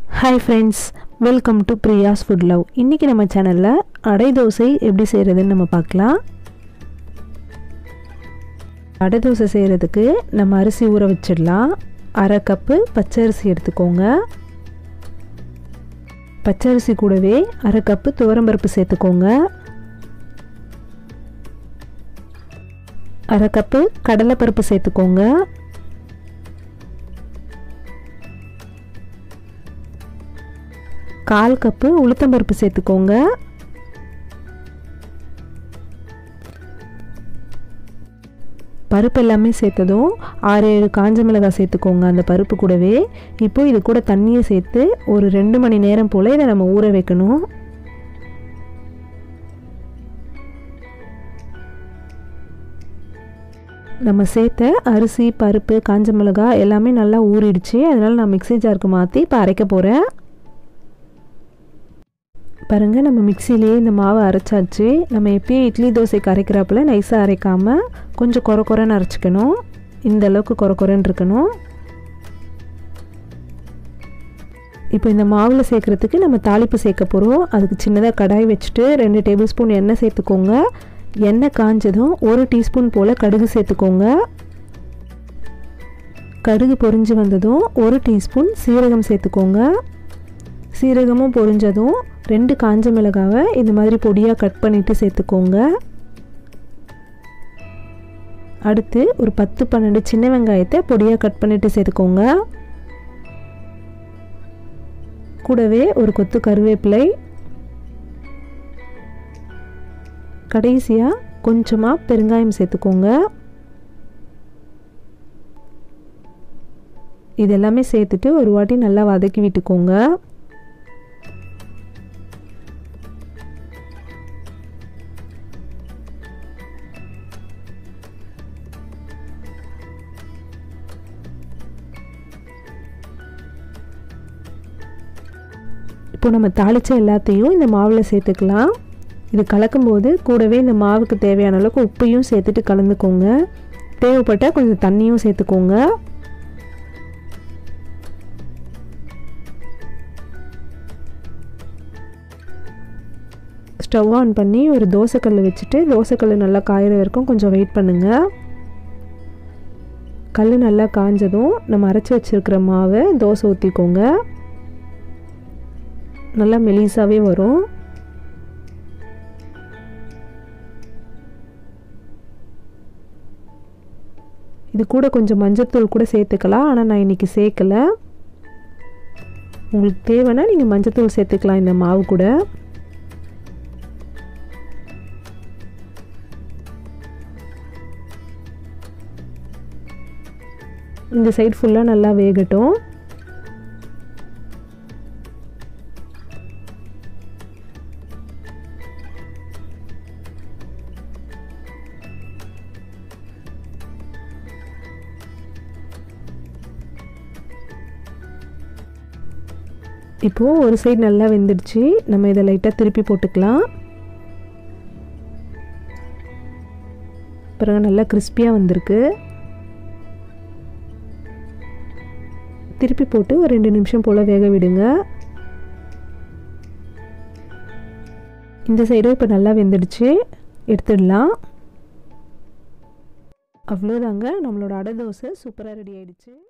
hi friends welcome to Priya's food love இன்றைக்கி நம்ம சேனலில் அடை தோசை எப்படி செய்கிறதுன்னு நம்ம பார்க்கலாம் அடை தோசை செய்கிறதுக்கு நம்ம அரிசி ஊற வச்சிடலாம் அரை கப்பு பச்சரிசி எடுத்துக்கோங்க பச்சரிசி கூடவே அரை கப்பு துவரம்பருப்பு சேர்த்துக்கோங்க அரை கப்பு கடலைப்பருப்பு சேர்த்துக்கோங்க கால் கப்பு உளுத்தம்பருப்பு சேர்த்துக்கோங்க பருப்பு எல்லாமே சேர்த்ததும் ஆறு ஏழு காஞ்ச மிளகாய் சேர்த்துக்கோங்க அந்த பருப்பு கூடவே இப்போ இது கூட தண்ணியை சேர்த்து ஒரு ரெண்டு மணி நேரம் போல் இதை நம்ம ஊற வைக்கணும் நம்ம சேர்த்த அரிசி பருப்பு காஞ்ச மிளகாய் எல்லாமே நல்லா ஊறிடுச்சு அதனால் நான் மிக்சி ஜாருக்கு மாற்றி இப்போ அரைக்க போகிறேன் பாருங்கள் நம்ம மிக்சிலேயே இந்த மாவை அரைச்சாச்சு நம்ம எப்பயும் இட்லி தோசைக்கு அரைக்கிறாப்புல நைஸாக அரைக்காமல் கொஞ்சம் குறை குறைன்னு அரைச்சிக்கணும் இந்த அளவுக்கு குறை குறைன்னு இருக்கணும் இப்போ இந்த மாவில் சேர்க்குறதுக்கு நம்ம தாளிப்பு சேர்க்க போகிறோம் அதுக்கு சின்னதாக கடாய் வச்சுட்டு ரெண்டு டேபிள் ஸ்பூன் எண்ணெய் சேர்த்துக்கோங்க எண்ணெய் காஞ்சதும் ஒரு டீஸ்பூன் போல் கடுகு சேர்த்துக்கோங்க கடுகு பொரிஞ்சு வந்ததும் ஒரு டீஸ்பூன் சீரகம் சேர்த்துக்கோங்க சீரகமும் பொரிஞ்சதும் ரெண்டு காஞ்ச மிளகாவை இந்த மாதிரி பொடியாக கட் பண்ணிவிட்டு சேர்த்துக்கோங்க அடுத்து ஒரு பத்து பன்னெண்டு சின்ன வெங்காயத்தை பொடியாக கட் பண்ணிவிட்டு சேர்த்துக்கோங்க கூடவே ஒரு கொத்து கருவேப்பிலை கடைசியாக கொஞ்சமாக பெருங்காயம் சேர்த்துக்கோங்க இது எல்லாமே சேர்த்துட்டு ஒரு வாட்டி நல்லா வதக்கி விட்டுக்கோங்க இப்போ நம்ம தாளித்த எல்லாத்தையும் இந்த மாவில் சேர்த்துக்கலாம் இது கலக்கும்போது கூடவே இந்த மாவுக்கு தேவையான அளவுக்கு உப்பையும் சேர்த்துட்டு கலந்துக்கோங்க தேவைப்பட்டால் கொஞ்சம் தண்ணியும் சேர்த்துக்கோங்க ஸ்டவ் ஆன் பண்ணி ஒரு தோசைக்கல் வச்சுட்டு தோசைக்கல் நல்லா காயிற வரைக்கும் கொஞ்சம் வெயிட் பண்ணுங்கள் கல் நல்லா காஞ்சதும் நம்ம அரைச்சி வச்சுருக்கிற மாவை தோசை ஊற்றிக்கோங்க நல்லா மெலிசாவே வரும் இது கூட கொஞ்சம் மஞ்சத்தூள் கூட சேர்த்துக்கலாம் ஆனால் நான் இன்றைக்கி சேர்க்கலை உங்களுக்கு தேவைன்னா நீங்கள் மஞ்சத்தூள் சேர்த்துக்கலாம் இந்த மாவு கூட இந்த சைடு ஃபுல்லாக நல்லா வேகட்டும் இப்போது ஒரு சைடு நல்லா வெந்துடுச்சு நம்ம இதை லைட்டாக திருப்பி போட்டுக்கலாம் பிறகு நல்லா கிறிஸ்பியாக வந்திருக்கு திருப்பி போட்டு ஒரு ரெண்டு நிமிஷம் போல் வேக விடுங்க இந்த சைடும் இப்போ நல்லா வெந்துடுச்சு எடுத்துடலாம் அவ்வளோதாங்க நம்மளோட அடை தோசை சூப்பராக ரெடி ஆயிடுச்சு